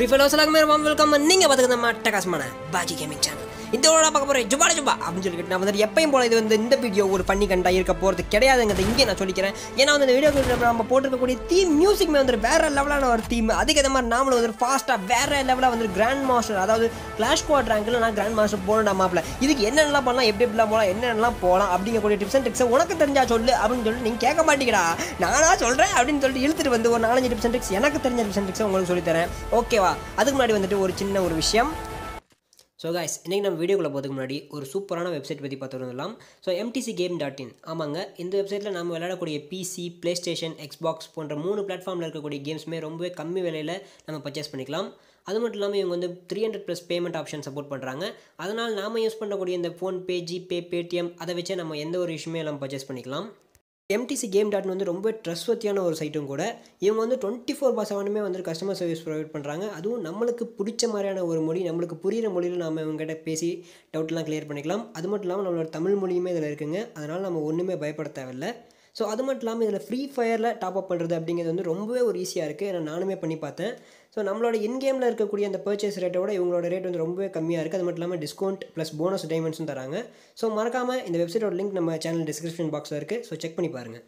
free fire எல்லாருக்குமே ரொம்ப welcome நீங்கள் பார்த்துக்க நம்ம அட்டகாசமான பாஜி கேமிங் சேனல் இதோட பார்க்க போகிறேன் ஜுபா ஜுபா அப்படின்னு சொல்லிட்டு நான் வந்துட்டு எப்பயும் போல இது வந்து இந்த வீடியோ ஒரு பண்ணி கண்டா இருக்க போகிறது கிடையாதுங்கிறது இங்கே நான் சொல்லிக்கிறேன் ஏன்னா வந்து இந்த வீடியோ நம்ம போட்டிருக்கக்கூடிய தீம் மியூசிக்மே வந்து வேற லெவலான ஒரு தீம் அதுக்கு மாதிரி நாமளும் வந்து ஃபாஸ்ட்டாக வேற லெவலாக வந்து கிராண்ட் மாஸ்டர் அதாவது கிளாஷ் குவாட் ரேங்கில் நான் கிராண்ட் மாஸ்டர் போகணும் மாப்பிள்ள இதுக்கு என்னென்னலாம் பண்ணலாம் எப்படி எப்படிலாம் போகலாம் என்னென்னலாம் போகலாம் அப்படிங்கக்கூடிய டிப்ஸ் அண்ட் ட்ரிக்ஸை உனக்கு தெரிஞ்சா சொல்லு அப்படின்னு சொல்லிட்டு நீங்கள் கேட்க மாட்டீங்கடா நானா சொல்கிறேன் அப்படின்னு சொல்லிட்டு இழுத்துட்டு வந்து ஒரு நாலஞ்சு டிப்ஸ் அண்ட் ட்ரிக்ஸ் எனக்கு தெரிஞ்ச டிப்ஸ் அண்ட் ட்ரிக்ஸை உங்களுக்கு சொல்லித்தரேன் ஓகேவா அதுக்கு முன்னாடி வந்துட்டு ஒரு சின்ன ஒரு விஷயம் ஸோ காய்ஸ் இன்றைக்கி நம்ம வீடியோக்குள்ளே போகிறதுக்கு முன்னாடி ஒரு சூப்பரான வெப்சைட் பற்றி பார்த்துருந்தலாம் so MTC game dot in ஆமாங்க இந்த வெப்சைட்டில் நம்ம விளையாடக்கூடிய பிசி ப்ளே ஸ்டேஷன் எக்ஸ்பாக்ஸ் போன்ற மூணு பிளாட்ஃபார்மில் இருக்கக்கூடிய கேம்ஸுமே ரொம்பவே கம்மி விலையில் நம்ம பர்ச்சேஸ் பண்ணிக்கலாம் அது மட்டும் இல்லாமல் இவங்க வந்து three hundred plus payment option support பண்ணுறாங்க அதனால் நாம் யூஸ் பண்ணக்கூடிய இந்த ஃபோன்பே ஜிபே பேடிஎம் அதை வச்சே நம்ம எந்த ஒரு விஷயமே நம்ம பர்ச்சேஸ் பண்ணிக்கலாம் எம்டிசி கேம் டாட் வந்து ரொம்ப ட்ரஸ்ட்வர்த்தியான ஒரு சைட்டும் கூட இவங்க வந்து டுவெண்ட்டி ஃபோர் பார் செவனுமே வந்து கஸ்டமர் சர்வீஸ் ப்ரொவைட் பண்ணுறாங்க அதுவும் நம்மளுக்கு பிடிச்ச மாதிரியான ஒரு மொழி நம்மளுக்கு புரிகிற மொழியில் நம்ம இவங்ககிட்ட பேசி டவுட்லாம் கிளியர் பண்ணிக்கலாம் அது மட்டும் இல்லாமல் நம்மளோட தமிழ் மொழியுமே இதில் இருக்குங்க அதனால் நம்ம ஒன்றுமே பயப்பட தேவையில்லை ஸோ அது மட்டும் இல்லாமல் இதில் ஃப்ரீ ஃபயரில் டாப் அப் பண்ணுறது அப்படிங்கிறது வந்து ரொம்பவே ஒரு ஈஸியாக இருக்குது ஏன்னா நானுமே பண்ணி பார்த்தேன் ஸோ நம்மளோட இன்கேமில் இருக்கக்கூடிய அந்த பர்ச்சேஸ் ரேட்டோட இவங்களோட ரேட் வந்து ரொம்பவே கம்மியாக இருக்குது அது மட்டும் இல்லாமல் டிஸ்கவுண்ட் ப்ளஸ் போனஸ் டைமண்ட்ஸும் தராங்க ஸோ மறக்காமல் இந்த வெப்சைட்டோட லிங்க் நம்ம சேனல் டிஸ்கிரிப்ஷன் பாக்ஸில் இருக்குது ஸோ செக் பண்ணி பாருங்கள்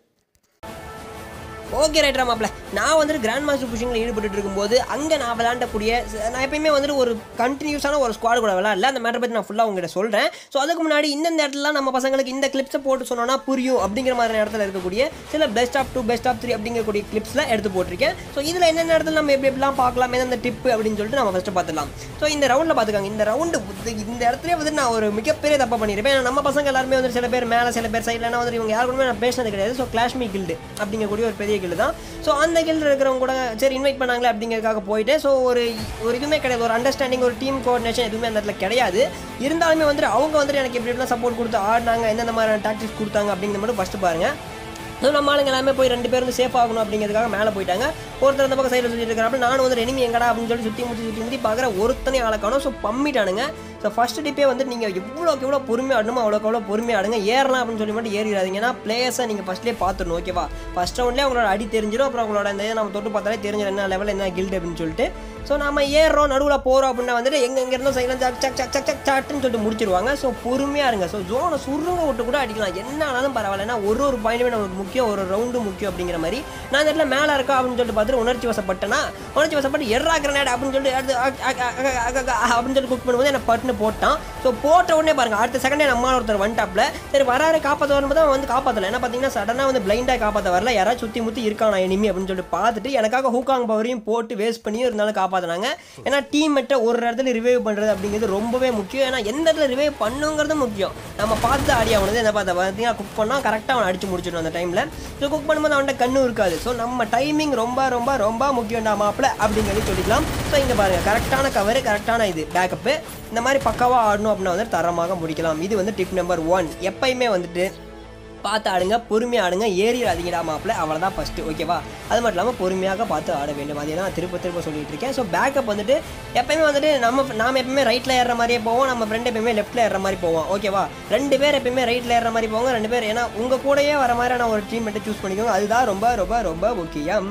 ஓகே ரைட்ரா மாப்பிள நான் வந்துட்டு கிராண்ட் மாஸ்டர் புஷிங்கில் ஈடுபட்டு இருக்கும்போது அங்கே நான் விளாண்டக்கூடிய நான் எப்பயுமே வந்துட்டு ஒரு கண்டினியூஸான ஒரு ஸ்குவாட் கூட விளாட்ல அந்த மேட்டர் பற்றி நான் ஃபுல்லாக உங்ககிட்ட சொல்கிறேன் ஸோ அதுக்கு முன்னாடி இந்தந்த இடத்துல நம்ம பசங்களுக்கு இந்த கிளிப்ஸை போட்டு சொன்னோன்னா புரியும் அப்படிங்கிற மாதிரி இடத்துல இருக்கக்கூடிய சில best of two best of three அப்படிங்கக்கூடிய கிளிப்ஸில் எடுத்து போட்டிருக்கேன் ஸோ இதில் என்னென்ன இடத்துல நம்ம எப்படி எப்படிலாம் பார்க்கலாம் எந்தெந்த டிப்பு அப்படின்னு சொல்லிட்டு நம்ம ஃபஸ்ட்டு பார்த்துலாம் ஸோ இந்த ரவுண்டில் பார்த்துக்காங்க இந்த ரவுண்டு இந்த இடத்துல வந்து நான் ஒரு மிகப்பெரிய தப்பை பண்ணியிருப்பேன் ஏன்னா நம்ம பசங்க எல்லாருமே வந்து சில பேர் மேலே சில பேர் சைடில் வந்து இவங்க யாருக்குமே நான் பேசினது கிடையாது ஸோ கிளாஷ்மி கில்டு அப்படிங்கக்கூடிய ஒரு பெரிய கில்டு தான் ஸோ அந்த கில்டு இருக்கிறவங்க கூட சரி இன்வைட் பண்ணாங்களே அப்படிங்கிறதுக்காக போயிட்டு ஸோ ஒரு ஒரு இதுவுமே கிடையாது ஒரு அண்டர்ஸ்டாண்டிங் ஒரு டீம் கோஆர்டினேஷன் எதுவுமே அந்த இடத்துல கிடையாது இருந்தாலுமே வந்துட்டு அவங்க வந்துட்டு எனக்கு எப்படி எப்படிலாம் சப்போர்ட் கொடுத்து ஆடினாங்க எந்தெந்த மாதிரியான டாக்டிக்ஸ் கொடுத்தாங்க அப்படிங்கிறத மட்டும் ஃபஸ்ட்டு பாருங்கள் ஸோ நம்ம ஆளுங்க எல்லாமே போய் ரெண்டு பேரும் வந்து சேஃப் ஆகணும் அப்படிங்கிறதுக்காக மேலே போயிட்டாங்க ஒருத்தர் அந்த பக்கம் சைடில் சுற்றிட்டு இருக்கிறப்ப நானும் வந்து எனிமி எங்கடா அப்படின்னு சொல்லி சுற்றி முற்றி சுற்றி முற்றி பார்க்குற ஒருத்தனே ஆளை காணும் ஸோ பம்மிட்டானுங்க ஸோ ஃபஸ்ட் டிப்பே வந்து நீங்கள் எவ்வளோக்கு எவ்வளோ பொறுமையாக ஆடணுமோ அவ்வளோக்கு எவ்வளோ பொறுமையாக ஆடுங்க ஏறலாம் அப்படின்னு சொல்லி மட்டும் ஏறிடாதீங்க ஏன்னா பிளேயர்ஸை நீங்கள் ஃபஸ்ட்லேயே பார்த்துடணும் ஓகேவா ஃபஸ்ட் ரவுண்ட்லேயே அவங்களோட அடி தெரிஞ்சிடும் அப்புறம் அவங்களோட இந்த இதை நம்ம தொட்டு பார்த்தாலே தெரிஞ்சிடும் என்ன லெவல் என்ன கில்டு அப்படின்னு சொல்லிட்டு ஸோ நம்ம ஏறுறோம் நடுவில் போகிறோம் அப்படின்னா வந்துட்டு எங்கே எங்கே இருந்தோம் சைடில் சக் சக் சக் சக் சக் சட்டுன்னு சொல்லிட்டு முடிச்சிருவாங்க ஸோ பொறுமையாக இருங்க ஸோ ஜோனை சுருங்க விட்டு கூட அடிக்கலாம் என்ன ஆனாலும் பரவாயில்ல ஏன்னா ஒரு ஒரு பாயிண்ட்டுமே நமக்கு முக்கியம் ஒரு ரவுண்டு முக்கியம் அப்படிங்கிற மாதிரி நான் இந்த இடத்துல மேலே இருக்கா அப்படின்னு சொல்லிட்டு பார்த்துட்டு உணர்ச்சி வசப்பட்டேன்னா உணர்ச்சி வசப்பட்டு எர்ரா கிரனேட் அப்படின்னு சொல்லிட்டு அடுத்து அக் அக் அக் அக் அக் அக் அப்படின்னு சொல்லி குக் பண்ணும்போது என்ன பட்டுன்னு போட்டான் ஸோ போட்ட உடனே பாருங்க அடுத்த செகண்டே நம்ம ஒருத்தர் வந்துட்டாப்ல சரி வராரு காப்பாற்ற வரும்போது அவன் வந்து காப்பாற்றல என்ன பார்த்தீங்கன்னா சடனாக வந்து பிளைண்டாக காப்பாற்ற வரல யாராவது சுற்றி முற்றி இருக்கானா எனிமி அப்படின்னு சொல்லிட்டு பார்த்துட்டு எனக்காக ஹூக்காங் பவரையும் போட்டு வேஸ்ட் பண்ணி இருந்தாலும் காப்பாற்றினாங்க ஏன்னா டீம் மெட்டை ஒரு இடத்துல ரிவைவ் பண்ணுறது அப்படிங்கிறது ரொம்பவே முக்கியம் ஏன்னா எந்த இடத்துல ரிவைவ் பண்ணுங்கிறது முக்கியம் நம்ம பார்த்து ஆடி ஆகணுது என்ன பார்த்த பார்த்தீங்கன்னா குக் பண்ணால் கரெக்டாக அவன் அடிச்சு முடிச்சிடும் அந்த டைமில் ஸோ குக் பண்ணும்போது அவன்கிட்ட கண்ணு இருக்காது ஸோ நம்ம டைமிங் ரொம்ப ரொம்ப ரொம்ப முக்கியம்டா மாப்பிள்ள அப்படிங்கிறது சொல்லிக்கலாம் ஸோ இங்கே பாருங்கள் கரெக்டான கவர் கரெக்டான இது பேக்கப்பு இந்த மாதிரி பக்காவாக ஆடணும் அப்படின்னா வந்து தரமாக முடிக்கலாம் இது வந்து டிப் நம்பர் ஒன் எப்பயுமே வந்துட்டு பார்த்து ஆடுங்க பொறுமையாக ஆடுங்க ஏறிடாதீங்கடா மாப்பிள்ள அவ்வளோதான் ஃபஸ்ட்டு ஓகேவா அது மட்டும் இல்லாமல் பொறுமையாக பார்த்து ஆட வேண்டும் அதே தான் திருப்ப திருப்ப சொல்லிட்டு இருக்கேன் ஸோ பேக்கப் வந்துட்டு எப்பயுமே வந்துட்டு நம்ம நாம் எப்பயுமே ரைட்டில் ஏறுற மாதிரியே போவோம் நம்ம ஃப்ரெண்ட் எப்பயுமே லெஃப்ட்டில் ஏறுற மாதிரி போவோம் ஓகேவா ரெண்டு பேர் எப்பயுமே ரைட்டில் ஏறுற மாதிரி போவாங்க ரெண்டு பேர் ஏன்னா உங்கள் கூடயே வர மாதிரியான ஒரு டீம் மட்டும் சூஸ் பண்ணிக்கோங்க அதுதான் ரொம்ப ரொம்ப ரொம்ப முக்கியம்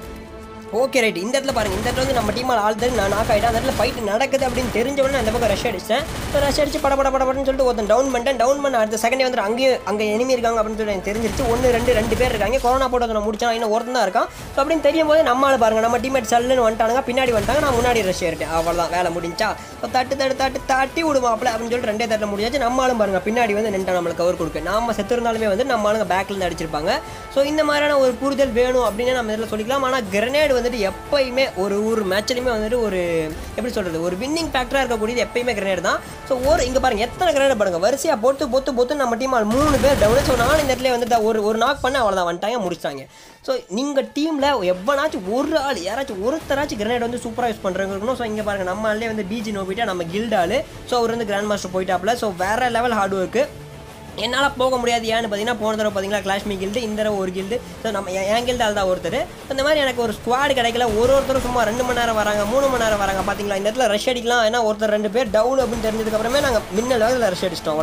ஓகே ரைட் இந்த இடத்துல பாருங்க இந்த இடத்துல வந்து நம்ம டீமால் ஆள் தான் நான் நாக் ஆகிட்டேன் அந்த இடத்துல ஃபைட் நடக்குது அப்படின்னு தெரிஞ்ச உடனே அந்த பக்கம் ரஷ் அடிச்சேன் ஸோ ரஷ் அடிச்சு பட பட படப்படன்னு சொல்லிட்டு ஒருத்தன் டவுன் பண்ணிட்டேன் டவுன் பண்ண அடுத்த செகண்டே வந்து அங்கேயும் அங்கே எனிமி இருக்காங்க அப்படின்னு சொல்லி எனக்கு தெரிஞ்சிருச்சு ஒன்று ரெண்டு ரெண்டு பேர் இருக்காங்க கொரோனா போட்டு நான் முடிச்சான் இன்னும் ஒருத்தன் தான் இருக்கான் ஸோ அப்படின்னு தெரியும் போது நம்ம ஆள் பாருங்க நம்ம டீமேட் சல்லுன்னு வந்துட்டாங்க பின்னாடி வந்துட்டாங்க நான் முன்னாடி ரஷ் ஏறிட்டேன் அவ்வளோதான் வேலை முடிஞ்சா ஸோ தட்டு தட்டு தட்டு தட்டி விடுவாப்ல அப்படின்னு சொல்லிட்டு ரெண்டே தட்டில் முடிஞ்சாச்சு நம்ம ஆளும் பாருங்க பின்னாடி வந்து நின்று நம்மளுக்கு கவர் கொடுக்க நாம செத்து இருந்தாலுமே வந்து நம்ம ஆளுங்க பேக்ல இருந்து அடிச்சிருப்பாங்க ஸோ இந்த மாதிரியான ஒரு புரிதல் வேணும் அப்படின்னு நம்ம இதில் சொல்லிக்கலாம் ஆனால் கிரனேட் வந்துட்டு எப்பயுமே ஒரு ஒரு மேட்ச்லையுமே வந்துட்டு ஒரு எப்படி சொல்கிறது ஒரு வின்னிங் ஃபேக்டராக இருக்கக்கூடியது எப்பயுமே கிரனேட் தான் ஸோ ஒரு இங்கே பாருங்க எத்தனை கிரனேட் பாருங்க வரிசையாக பொத்து பொத்து பொத்து நம்ம டீம் மூணு பேர் டவுன் ஸோ நானும் இந்த இடத்துல வந்து ஒரு ஒரு நாக் பண்ண அவ்வளோதான் வந்துட்டாங்க முடிச்சிட்டாங்க ஸோ நீங்கள் டீமில் எவ்வளோனாச்சும் ஒரு ஆள் யாராச்சும் ஒருத்தராச்சும் கிரனேட் வந்து சூப்பராக யூஸ் பண்ணுறவங்க இருக்கணும் ஸோ இங்கே பாருங்கள் நம்ம ஆள்லேயே வந்து பிஜி நோபிட்டா நம்ம கில்டாலு ஸோ அவர் வந்து கிராண்ட் மாஸ்டர் போயிட்டாப்ல ஸோ வேறு லெவல் ஹார்ட் ஒர்க்கு என்னால் போக முடியாது ஏன்னு பார்த்தீங்கன்னா போன தடவை பார்த்தீங்களா கிளாஷ்மி கில்டு இந்த தடவை ஒரு கில்டு ஸோ நம்ம என் என் கில்டு தான் ஒருத்தர் இந்த மாதிரி எனக்கு ஒரு ஸ்குவாட் கிடைக்கல ஒரு ஒருத்தரும் சும்மா ரெண்டு மணி நேரம் வராங்க மூணு மணி நேரம் வராங்க பார்த்தீங்களா இந்த இடத்துல ரஷ் அடிக்கலாம் ஏன்னா ஒருத்தர் ரெண்டு பேர் டவுன் அப்படின்னு தெரிஞ்சதுக்கப்புறமே நாங்கள் மின்னல் வேகத்தில் ரஷ் அடிச்சிட்டோம் அவ்வளோதான்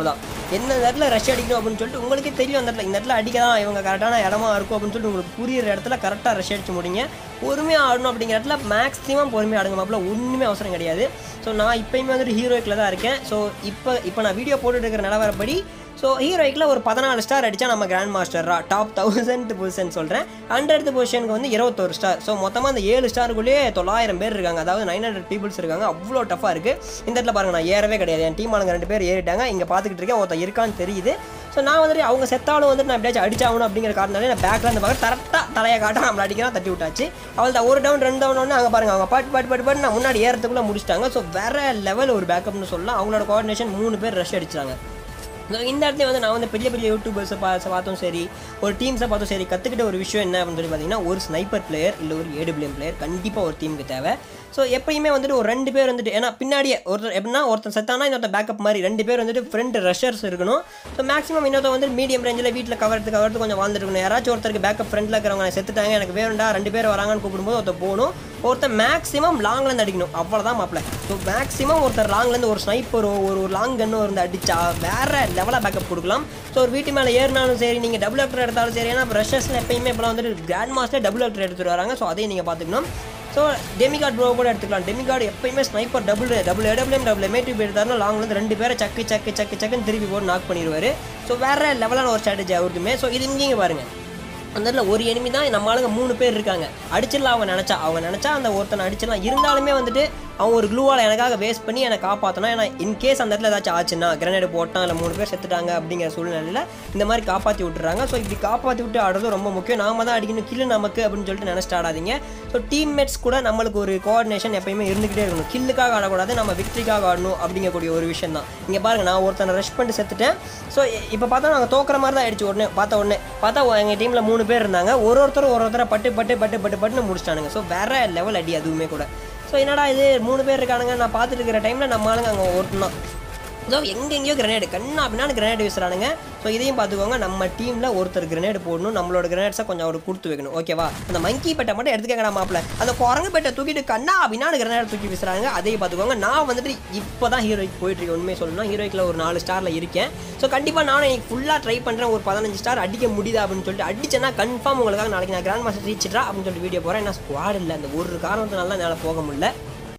என்ன இடத்துல ரஷ் அடிக்கணும் அப்படின்னு சொல்லிட்டு உங்களுக்கே தெரியும் அந்த இடத்துல இந்த இடத்துல அடிக்க தான் இவங்க கரெக்டான இடமா இருக்கும் அப்படின்னு சொல்லிட்டு உங்களுக்கு புரியுற இடத்துல கரெக்டாக ரஷ் அடிச்சு முடிங்க பொறுமையாக ஆடணும் அப்படிங்கிற இடத்துல மேக்ஸிமம் பொறுமையாக ஆடுங்க மாப்பிள்ள ஒன்றுமே அவசரம் கிடையாது ஸோ நான் இப்போயுமே வந்துட்டு ஹீரோய்க்கில் தான் இருக்கேன் ஸோ இப்போ இப்போ நான் வீடியோ போட்டுட்டு இருக்கிற நிலவரப்படி ஸோ ஹீரோய்க்கில் ஒரு பதினாலு ஸ்டார் அடித்தா நம்ம கிராண்ட் மாஸ்டரா டாப் தௌசண்ட் பொசிஷன் சொல்கிறேன் ஹண்ட்ரட் பொசிஷனுக்கு வந்து இருபத்தோரு ஸ்டார் ஸோ மொத்தமாக அந்த ஏழு ஸ்டாருக்குள்ளேயே தொள்ளாயிரம் பேர் இருக்காங்க அதாவது நைன் ஹண்ட்ரட் பீப்புள்ஸ் இருக்காங்க அவ்வளோ டஃபாக இருக்குது இந்த இடத்துல பாருங்க நான் ஏறவே கிடையாது என் டீம் ஆளுங்க ரெண்டு பேர் ஏறிட்டாங்க இங்கே பார்த்துக்கிட்டு இருக்கேன் ஒருத்தன் இருக்கான்னு தெரியுது ஸோ நான் வந்துட்டு அவங்க செத்தாலும் வந்துட்டு நான் எப்படியாச்சும் அடிச்சாகணும் அப்படிங்கிற காரணத்தாலே நான் பேக்கில் இருந்து பார்க்க கரெக்டாக தலையை காட்ட நம்மளை அடிக்கிறான் தட்டி விட்டாச்சு அவள் தான் ஒரு டவுன் ரெண்டு டவுன் ஒன்று அங்கே பாருங்க அவங்க பாட்டு பாட்டு பாட்டு பாட்டு நான் முன்னாடி ஏறதுக்குள்ளே முடிச்சிட்டாங்க ஸோ வேற லெவல் ஒரு பேக்கப்னு சொல்லலாம் அவங்களோட கோஆர்டினேஷன் மூணு பேர் ரஷ் அடிச்சாங்க ஸோ இந்த இடத்துல வந்து நான் வந்து பெரிய பெரிய யூடியூபர்ஸை பா பார்த்தோம் சரி ஒரு டீம்ஸை பார்த்தோம் சரி கற்றுக்கிட்ட ஒரு விஷயம் என்ன அப்படின்னு சொல்லி பார்த்தீங்கன்னா ஒரு ஸ்னைப்பர் பிளேயர் இல்லை ஒரு ஏடபிள்யூஎம் பிளேயர் கண்டிப்பாக ஒரு டீமுக்கு தேவை ஸோ எப்பயுமே வந்துட்டு ஒரு ரெண்டு பேர் வந்துட்டு ஏன்னா பின்னாடியே ஒருத்தர் எப்படின்னா ஒருத்தன் செத்தானா இன்னொருத்தன் பேக்கப் மாதிரி ரெண்டு பேர் வந்துட்டு ஃப்ரெண்ட் ரஷர்ஸ் இருக்கணும் ஸோ மேக்ஸிமம் இன்னொருத்த வந்து மீடியம் ரேஞ்சில் வீட்டில் கவர்த்து கவர்த்து கொஞ்சம் வாழ்ந்துருக்கணும் யாராச்சும் ஒருத்தருக்கு பேக்கப் ஃப்ரெண்டில் இருக்கிறவங்க செத்துட்டாங்க எனக்கு வேணும்டா ரெண்டு பேர் வராங்கன்னு கூப்பிடும்போது ஒருத்தர் போகணும் ஒருத்தர் மேக்ஸிமம் லாங்லேருந்து அடிக்கணும் அவ்வளோதான் மாப்பிள்ள ஸோ மேக்ஸிமம் ஒருத்தர் லாங்லேருந்து ஒரு ஸ்னைப்பரோ ஒரு ஒரு லாங் கன்னோ இருந்து அடிச்சா வேற லெவலாக பேக்கப் கொடுக்கலாம் ஸோ ஒரு வீட்டு மேலே ஏறினாலும் சரி நீங்கள் டபுள் ஆக்டர் எடுத்தாலும் சரி ஏன்னா ரஷர்ஸில் எப்பயுமே இப்போலாம் வந்துட்டு கிராண்ட் மாஸ்டர் டபுள் ஆக்டர் எடுத்துகிட்டு வராங்க ஸோ அதையும் நீங்கள் பார்த்துக்கணும் ஸோ டெமிகார்ட் ப்ரோ கூட எடுத்துக்கலாம் டெமிகார்டு எப்பயுமே sniper double double AWM double எம்ஏடிபி எடுத்தாருன்னா லாங்லேருந்து ரெண்டு பேரை சக்கு சக்கு சக்கு சக்குன்னு திருப்பி போட்டு நாக் பண்ணிடுவார் ஸோ வேற லெவலான ஒரு ஸ்ட்ராட்டஜி அவருக்குமே ஸோ இது இங்கேயும் பாருங்கள் அந்த இடத்துல ஒரு எனிமி தான் நம்ம ஆளுங்க மூணு பேர் இருக்காங்க அடிச்சிடலாம் அவங்க நினச்சா அவங்க நினச்சா அந்த ஒருத்தனை அடிச்சிடலாம் இருந்தாலுமே வந்துட்டு அவன் ஒரு க்ளூவால் எனக்காக வேஸ்ட் பண்ணி என்னை காப்பாற்றணும் ஏன்னா இன்கேஸ் அந்த இடத்துல ஏதாச்சும் ஆச்சுன்னா கிரனேடு போட்டான் இல்லை மூணு பேர் செத்துட்டாங்க அப்படிங்கிற சூழ்நிலையில் இந்த மாதிரி காப்பாற்றி விட்டுறாங்க ஸோ இப்படி காப்பாற்றி விட்டு ஆடுறது ரொம்ப முக்கியம் நாம தான் அடிக்கணும் கில்லு நமக்கு அப்படின்னு சொல்லிட்டு நினச்சிட்டு ஆடாதீங்க ஸோ டீம்மேட்ஸ் கூட நம்மளுக்கு ஒரு கோஆர்டினேஷன் எப்பயுமே இருந்துக்கிட்டே இருக்கணும் கில்லுக்காக ஆடக்கூடாது நம்ம விக்ட்ரிக்காக ஆடணும் அப்படிங்கக்கூடிய ஒரு விஷயம் தான் இங்கே பாருங்க நான் ஒருத்தனை ரஷ் பண்ணிட்டு செத்துட்டேன் ஸோ இப்போ பார்த்தா நாங்கள் தோக்குற மாதிரி தான் ஆயிடுச்சு உடனே பார்த்த உடனே பார்த்தா எங்கள் டீமில் மூணு பேர் இருந்தாங்க ஒரு ஒருத்தர் ஒரு ஒருத்தரை பட்டு பட்டு பட்டு பட்டு பட்டுன்னு முடிச்சிட்டானுங்க ஸோ வேற லெவல் அடி அதுவுமே கூட ஸோ என்னடா இது மூணு பேர் இருக்கானுங்க நான் பார்த்துட்டு இருக்கிற டைமில் நம்ம ஆளுங்க அங்கே ஒருத்தன் தான் ஸோ எங்கெங்கேயோ கிரனேடு கண்ணா அப்படின்னா கிரனேட் வீசுறானுங்க ஸோ இதையும் பார்த்துக்கோங்க நம்ம டீமில் ஒருத்தர் கிரனேட் போடணும் நம்மளோட கிரனேட்ஸை கொஞ்சம் அவர் கொடுத்து வைக்கணும் ஓகேவா அந்த மங்கி பெட்டை மட்டும் எடுத்துக்கங்கடா மாப்பிள அந்த குரங்கு பெட்டை தூக்கிட்டு கண்ணா அப்படின்னா கிரனேட் தூக்கி வீசுறாங்க அதையும் பார்த்துக்கோங்க நான் வந்துட்டு இப்போ தான் ஹீரோய்க்கு போயிட்டு இருக்கேன் உண்மையை சொல்லணும் ஹீரோய்க்கில் ஒரு நாலு ஸ்டாரில் இருக்கேன் ஸோ கண்டிப்பாக நானும் இன்னைக்கு ஃபுல்லாக ட்ரை பண்ணுறேன் ஒரு பதினஞ்சு ஸ்டார் அடிக்க முடியுதா அப்படின்னு சொல்லிட்டு அடிச்சேன்னா கன்ஃபார்ம் உங்களுக்காக நாளைக்கு நான் கிராண்ட் மாஸ்டர் ரீச்சிட்ரா அப்படின்னு சொல்லிட்டு வீடியோ போகிறேன் என்ன ஸ்குவாட் இல்லை அந்த ஒரு காரணத்தினால தான் என்னால் போக முடியல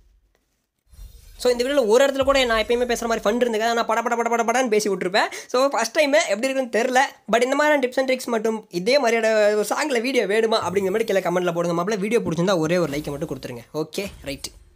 ஸோ இந்த வீடியோவில் ஒரு இடத்துல கூட நான் எப்பயுமே பேசுகிற மாதிரி ஃபண்ட் இருந்துங்க நான் பட பட பட பட படன்னு பேசி விட்டுருப்பேன் ஸோ ஃபஸ்ட் டைம் எப்படி இருக்குன்னு தெரில பட் இந்த மாதிரியான டிப்ஸ் அண்ட் ட்ரிக்ஸ் மட்டும் இதே மாதிரியான ஒரு சாங்கில் வீடியோ வேணுமா அப்படிங்கிற மாதிரி கீழே கமெண்ட்டில் போடுங்க மாப்பிள்ள வீடியோ பிடிச்சிருந்தா ஒரே ஒரு லைக்கை மட்டும் கொடுத்துருங்க ஓகே ரைட்